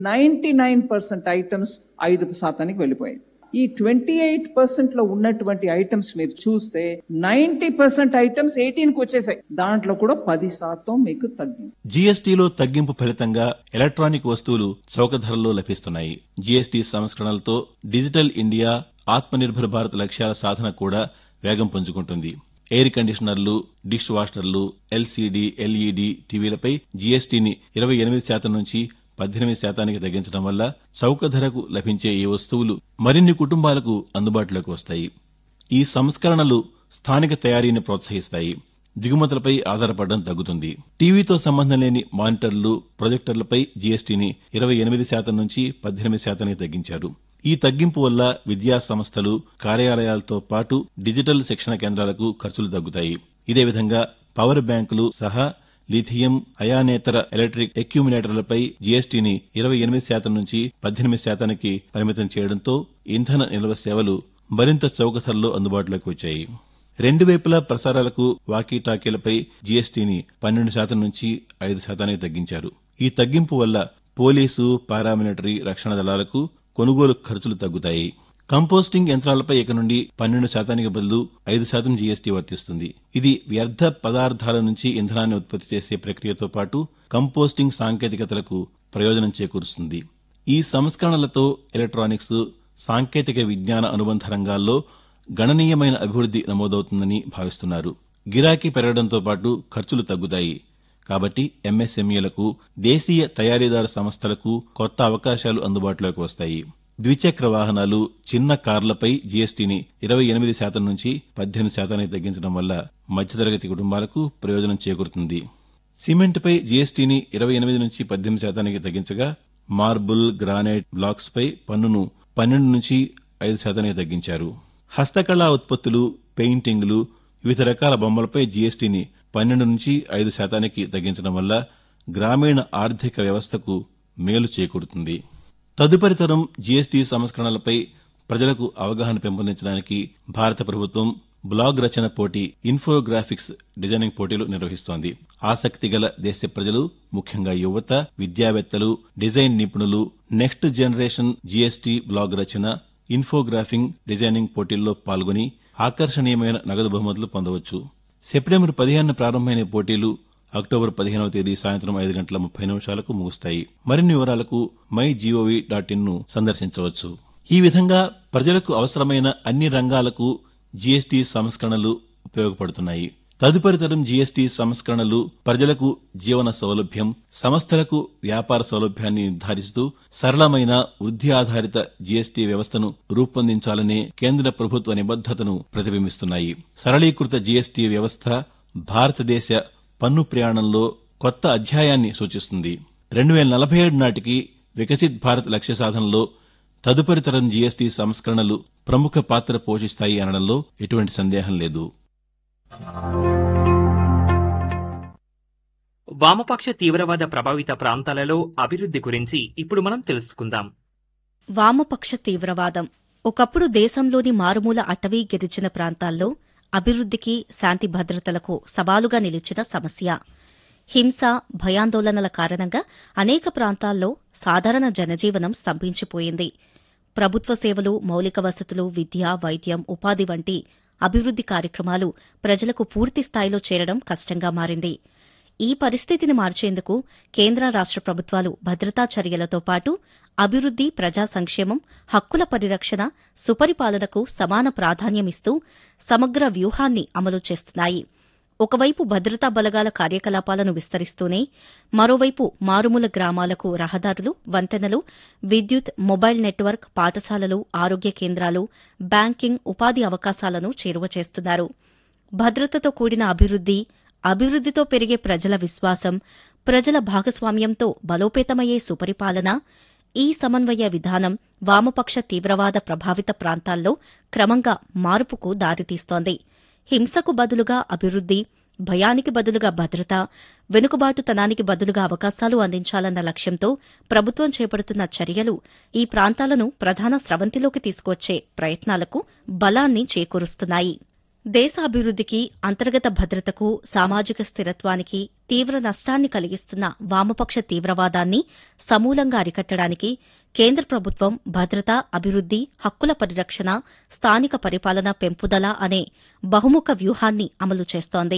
ninety nine percent items ఐదు శాతానికి వెళ్ళిపోయాయి ఈ ట్వంటీ ఎయిట్ పర్సెంట్ లో ఉన్నటువంటి ఐటమ్స్ మీరు చూస్తే నైన్టీ పర్సెంట్ ఐటమ్స్ ఎయిటీన్ కి వచ్చేసాయి దాంట్లో కూడా పది శాతం మీకు తగ్గింది జీఎస్టీలో తగ్గింపు ఫలితంగా ఎలక్ట్రానిక్ వస్తువులు చౌక ధరల్లో లభిస్తున్నాయి జీఎస్టీ సంస్కరణలతో డిజిటల్ ఇండియా ఆత్మనిర్భర్ భారత్ లక్ష్యాల సాధన కూడా వేగం పుంజుకుంటుంది ఎయిర్ కండిషనర్లు డిష్ వాషర్లు ఎల్సీడీ ఎల్ఈడీ టీవీలపై జీఎస్టీని ఇరవై ఎనిమిది శాతం నుంచి పద్దెనిమిది శాతానికి తగ్గించడం వల్ల చౌక ధరకు లభించే ఈ వస్తువులు మరిన్ని కుటుంబాలకు అందుబాటులోకి వస్తాయి ఈ సంస్కరణలు స్థానిక తయారీని ప్రోత్సహిస్తాయి దిగుమతులపై ఆధారపడడం తగ్గుతుంది టీవీతో సంబంధం లేని మానిటర్లు ప్రొజెక్టర్లపై జీఎస్టీని ఇరవై ఎనిమిది శాతం నుంచి పద్దెనిమిది శాతానికి తగ్గించారు ఈ తగ్గింపు వల్ల విద్యా సంస్థలు కార్యాలయాలతో పాటు డిజిటల్ శిక్షణ కేంద్రాలకు ఖర్చులు తగ్గుతాయి ఇదే విధంగా పవర్ బ్యాంకులు సహా లిథియం అయానేతర ఎలక్ట్రిక్ ఎక్యుమినేటర్లపై జీఎస్టీని ఇరవై ఎనిమిది శాతం నుంచి పద్దెనిమిది శాతానికి పరిమితం చేయడంతో ఇంధన నిల్వ సేవలు మరింత చౌక ధరలో అందుబాటులోకి వచ్చాయి రెండు వైపులా ప్రసారాలకు వాకీ టాకీలపై జీఎస్టీని పన్నెండు శాతం నుంచి ఐదు శాతానికి తగ్గించారు ఈ తగ్గింపు వల్ల పోలీసు పారామిలిటరీ రక్షణ దళాలకు కొనుగోలు ఖర్చులు తగ్గుతాయి కంపోస్టింగ్ యంత్రాలపై ఇక నుండి పన్నెండు శాతానికి బదులు ఐదు శాతం జీఎస్టీ వర్తిస్తుంది ఇది వ్యర్థ పదార్థాల నుంచి ఇంధనాన్ని ఉత్పత్తి చేసే ప్రక్రియతో పాటు కంపోస్టింగ్ సాంకేతికతలకు ప్రయోజనం చేకూరుస్తుంది ఈ సంస్కరణలతో ఎలక్ట్రానిక్స్ సాంకేతిక విజ్ఞాన అనుబంధ రంగాల్లో గణనీయమైన అభివృద్ది నమోదవుతుందని భావిస్తున్నారు గిరాకీ పెరగడంతో పాటు ఖర్చులు తగ్గుతాయి కాబట్టి ఎంఎస్ఎంఈలకు దేశీయ తయారీదారు సంస్థలకు కొత్త అవకాశాలు అందుబాటులోకి వస్తాయి ద్విచక్ర వాహనాలు చిన్న కార్లపై జీఎస్టీని ఇరవై ఎనిమిది శాతం నుంచి పద్దెనిమిది శాతానికి తగ్గించడం వల్ల మధ్యతరగతి కుటుంబాలకు ప్రయోజనం చేకూరుతుంది సిమెంట్పై జీఎస్టీని ఇరవై ఎనిమిది నుంచి పద్దెనిమిది శాతానికి తగ్గించగా మార్బుల్ గ్రానైట్ బ్లాక్స్ పై పన్నును పన్నెండు నుంచి ఐదు శాతానికి తగ్గించారు హస్తకళా ఉత్పత్తులు పెయింటింగ్లు వివిధ రకాల బొమ్మలపై జీఎస్టీని పన్నెండు నుంచి ఐదు శాతానికి తగ్గించడం వల్ల గ్రామీణ ఆర్థిక వ్యవస్థకు మేలు చేకూరుతుంది తదుపరి తరం జీఎస్టీ సంస్కరణలపై ప్రజలకు అవగాహన పెంపొందించడానికి భారత ప్రభుత్వం బ్లాగ్ రచన పోటీ ఇన్ఫోగ్రాఫిక్స్ డిజైనింగ్ పోటీలు నిర్వహిస్తోంది ఆసక్తి గల దేశ ప్రజలు ముఖ్యంగా యువత విద్యావేత్తలు డిజైన్ నిపుణులు నెక్స్ట్ జనరేషన్ జీఎస్టీ బ్లాగ్ రచన ఇన్ఫోగ్రాఫింగ్ డిజైనింగ్ పోటీల్లో పాల్గొని ఆకర్షణీయమైన నగదు బహుమతులు పొందవచ్చు సెప్టెంబర్ పదిహేను ప్రారంభమైన ఈ పోటీలు అక్టోబర్ పదిహేనవ తేదీ సాయంత్రం ఐదు గంటల ముప్పై నిమిషాలకు ముగుస్తాయి మరిన్ని వివరాలకు మై జీఓవీ డాట్ ఇన్ ను సందర్శించవచ్చు ఈ విధంగా ప్రజలకు అవసరమైన అన్ని రంగాలకు జీఎస్టీ సంస్కరణలు ఉపయోగపడుతున్నాయి తదుపరి తరం జీఎస్టీ సంస్కరణలు ప్రజలకు జీవన సౌలభ్యం సంస్థలకు వ్యాపార సౌలభ్యాన్ని నిర్ధారిస్తూ సరళమైన వృద్ధి ఆధారిత జీఎస్టీ వ్యవస్థను రూపొందించాలనే కేంద్ర ప్రభుత్వ నిబద్దతను ప్రతిబింబిస్తున్నాయి సరళీకృత జీఎస్టీ వ్యవస్థ భారతదేశ పన్ను ప్రయాణంలో కొత్త అధ్యాయాన్ని సూచిస్తుంది రెండు వేల నలభై ఏడు నాటికి వికసిత్ భారత్ లక్ష్య సాధనలో తదుపరి తరం జీఎస్టీ సంస్కరణలు ప్రముఖ పాత్ర పోషిస్తాయి అనడంలో ఎటువంటి సందేహం లేదు వామపక్ష తీవ్రవాద ప్రభావిత ప్రాంతాలలో అభివృద్ధి గురించి ఇప్పుడు మనం తెలుసుకుందాం వామపక్ష తీవ్రవాదం ఒకప్పుడు దేశంలోని మారుమూల అటవీ గిరిజన ప్రాంతాల్లో అభివృద్ధికి శాంతి భద్రతలకు సవాలుగా నిలిచిన సమస్య హింస భయాందోళనల కారణంగా అనేక ప్రాంతాల్లో సాధారణ జనజీవనం స్తంభించిపోయింది ప్రభుత్వ సేవలు మౌలిక వసతులు విద్య వైద్యం ఉపాధి వంటి అభివృద్ది కార్యక్రమాలు ప్రజలకు పూర్తి స్థాయిలో చేరడం కష్టంగా మారింది ఈ పరిస్థితిని మార్చేందుకు కేంద్ర రాష్ట ప్రభుత్వాలు భద్రతా చర్యలతో పాటు అభివృద్ది ప్రజా సంక్షేమం హక్కుల పరిరక్షణ సుపరిపాలనకు సమాన ప్రాధాన్యమిస్తూ సమగ్ర వ్యూహాన్ని అమలు చేస్తున్నాయి ఒకవైపు భద్రతా బలగాల కార్యకలాపాలను విస్తరిస్తూనే మరోవైపు మారుమూల గ్రామాలకు రహదారులు వంతెనలు విద్యుత్ మొబైల్ నెట్వర్క్ పాఠశాలలు ఆరోగ్య కేంద్రాలు బ్యాంకింగ్ ఉపాధి అవకాశాలను చేరువ చేస్తున్నారు భద్రతతో కూడిన అభివృద్ది అభివృద్దితో పెరిగే ప్రజల విశ్వాసం ప్రజల భాగస్వామ్యంతో బలోపేతమయ్యే సుపరిపాలన ఈ సమన్వయ విధానం వామపక్ష తీవ్రవాద ప్రభావిత ప్రాంతాల్లో క్రమంగా మార్పుకు దారితీస్తోంది హింసకు బదులుగా అభివృద్ది భయానికి బదులుగా భద్రత వెనుకబాటుతనానికి బదులుగా అవకాశాలు అందించాలన్న లక్ష్యంతో ప్రభుత్వం చేపడుతున్న చర్యలు ఈ ప్రాంతాలను ప్రధాన స్రవంతిలోకి తీసుకొచ్చే ప్రయత్నాలకు బలాన్ని చేకూరుస్తున్నాయి దేశాభివృద్దికి అంతర్గత భద్రతకు సామాజిక స్థిరత్వానికి తీవ్ర నష్టాన్ని కలిగిస్తున్న వామపక్ష తీవ్రవాదాన్ని సమూలంగా అరికట్టడానికి కేంద్ర ప్రభుత్వం భద్రత అభివృద్ది హక్కుల పరిరక్షణ స్థానిక పరిపాలన పెంపుదల అనే బహుముఖ వ్యూహాన్ని అమలు చేస్తోంది